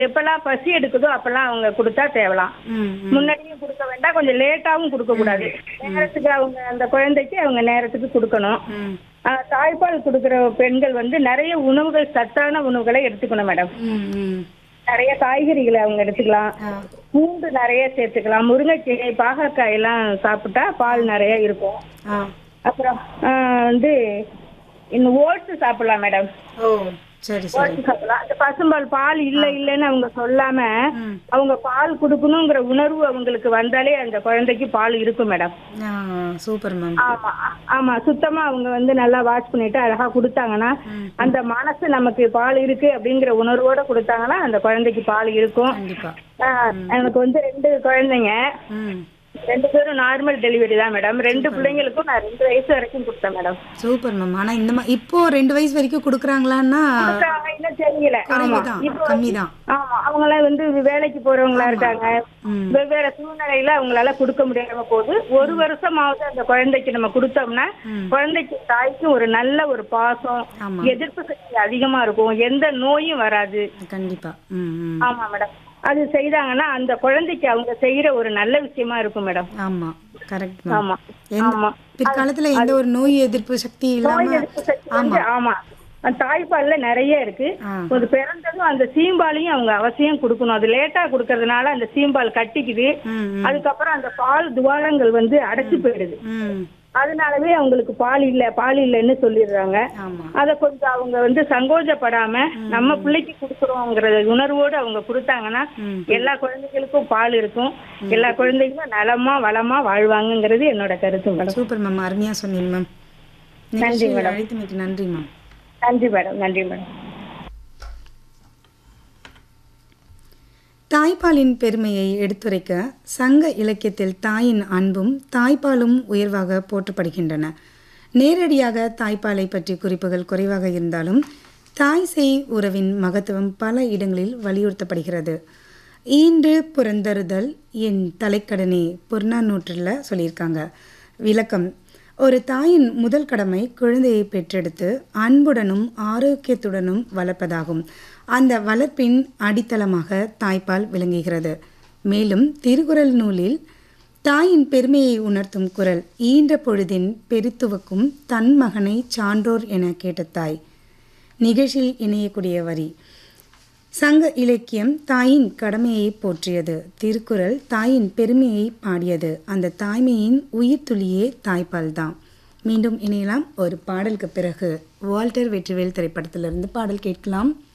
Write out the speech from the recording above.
எப்பெல்லாம் பசி எடுக்குதோ அப்பெல்லாம் அவங்க கொடுத்தா தேவலாம் ம் ம். முன்னாடியும் கொடுக்க வேண்டாம் கொஞ்சம் லேட்டாவும் கொடுக்க கூடாது நேரத்துக்கு அவங்க அந்த குழந்தைக்கு அவங்க நேரத்துக்கு கொடுக்கணும் ம் ஆஹ் தாய்ப்பால் கொடுக்குற பெண்கள் வந்து நிறைய உணவுகள் சத்தான உணவுகளை எடுத்துக்கணும் மேடம் ம் ம் நிறைய காய்கறிகளை அவங்க எடுத்துக்கலாம் ஆ பூண்டு நிறைய சேர்த்துக்கலாம் முருங்கைக்கீரை பாகற்காய் எல்லாம் சாப்பிட்டா பால் நிறைய இருக்கும் ஆ அப்புறம் ஆஹ் வந்து இந்த ஓட்ஸ் சாப்பிடலாம் மேடம் ஓ சரி சரி ஓட்ஸ் சாப்பிடலாம் அந்த பசும்பால் பால் இல்ல இல்லைன்னு அவங்க சொல்லாம ம் அவங்க பால் கொடுக்கணுங்கிற உணர்வு அவங்களுக்கு வந்தாலே அந்த குழந்தைக்கு பால் இருக்கும் மேடம் ஆ சூப்பர் மேம் ஆமா ஆமா சுத்தமா அவங்க வந்து நல்லா வாஷ் பண்ணிட்டு அழகா கொடுத்தாங்கன்னா ம் அந்த மனசு நமக்கு பால் இருக்கு அப்படிங்கிற உணர்வோட கொடுத்தாங்கன்னா அந்த குழந்தைக்கு பால் இருக்கும் கண்டிப்பா ஆஹ் எனக்கு வந்து ரெண்டு குழந்தைங்க ம் ரெண்டு பேரும் நார்மல் டெலிவரி தான் மேடம் ரெண்டு பிள்ளைங்களுக்கும் நான் ரெண்டு வயசு வரைக்கும் கொடுத்தேன் மேடம் சூப்பர் மேம் ஆனா இந்த மா இப்போ ரெண்டு வயசு வரைக்கும் கொடுக்குறாங்கன்னா கொடுத்தாங்க, இன்னும் தெரியல ஆமா குறைவுதான் இப்போ கம்மி தான் ஆமா அவங்களாம் வந்து வேலைக்கு போறவங்களா இருக்காங்க ம் வெவ்வேறு சூழ்நிலையில அவங்களால கொடுக்க முடியாம போகுது ஒரு வருஷமாவது அந்த குழந்தைக்கு நம்ம கொடுத்தோம்னா ம். குழந்தைக்கு தாய்க்கும் ஒரு நல்ல ஒரு பாசம் ஆமா எதிர்ப்பு சக்தி அதிகமா இருக்கும் எந்த நோயும் வராது கண்டிப்பா ம் ம் ஆமா மேடம் அது செய்தாங்கன்னா அந்த குழந்தைக்கு அவங்க செய்யற ஒரு நல்ல விஷயமா இருக்கும் மேடம் ஆமா கரெக்ட் மேம் ஆமா எந்த ஆமா பிற்காலத்துல எந்த ஒரு நோய் எதிர்ப்பு சக்தி நோய் இல்லாம எதிர்ப்பு சக்தி வந்து ஆமா அந்த தாய்ப்பால்ல நிறைய இருக்கு ஆ ஒரு பிறந்ததும் அந்த சீம்பாலையும் அவங்க அவசியம் கொடுக்கணும் அது லேட்டா கொடுக்கறதுனால அந்த சீம்பால் கட்டிக்குது ம் ம் அதுக்கப்புறம் அந்த பால் துவாரங்கள் வந்து அடைச்சு போயிடுது ம் அதனாலவே அவங்களுக்கு பால் இல்ல பால் இல்லைன்னு சொல்லிடுறாங்க ஆமா அத கொஞ்சம் அவங்க வந்து சங்கோஜப்படாம நம்ம பிள்ளைக்கு கொடுக்குறோங்கிற உணர்வோடு அவங்க கொடுத்தாங்கன்னா ம் எல்லா குழந்தைகளுக்கும் பால் இருக்கும் எல்லா குழந்தைகளும் நலமா வளமா வாழ்வாங்கங்கிறது என்னோட கருத்து மேடம் சூப்பர் மேம் அருமையா சொன்னீங்க மேம் நிகழ்ச்சியில் அழைத்தமைக்கு நன்றி மேம் நன்றி மேடம் நன்றி மேடம் தாய்ப்பாலின் பெருமையை எடுத்துரைக்க சங்க இலக்கியத்தில் தாயின் அன்பும் தாய்ப்பாலும் உயர்வாக போற்றப்படுகின்றன நேரடியாக தாய்ப்பாலை பற்றி குறிப்புகள் குறைவாக இருந்தாலும் தாய் சேய் உறவின் மகத்துவம் பல இடங்களில் வலியுறுத்தப்படுகிறது ஈன்று புறந்தறுதல் என் தலைக்கடனே புறநானூற்றில் சொல்லியிருக்காங்க விளக்கம் ஒரு தாயின் முதல் கடமை குழந்தையை பெற்றெடுத்து அன்புடனும் ஆரோக்கியத்துடனும் வளர்ப்பதாகும் அந்த வளர்ப்பின் அடித்தளமாக தாய்ப்பால் விளங்குகிறது மேலும் திருக்குறள் நூலில் தாயின் பெருமையை உணர்த்தும் குரல் ஈன்ற பொழுதின் பெருத்துவக்கும் தன் மகனை சான்றோர் என கேட்ட தாய் நிகழ்ச்சியில் இணையக்கூடிய வரி சங்க இலக்கியம் தாயின் கடமையை போற்றியது திருக்குறள் தாயின் பெருமையை பாடியது அந்த தாய்மையின் உயிர் துளியே தாய்ப்பால் தான் மீண்டும் இணையலாம் ஒரு பாடலுக்கு பிறகு வால்டர் வெற்றிவேல் திரைப்படத்திலிருந்து பாடல் கேட்கலாம்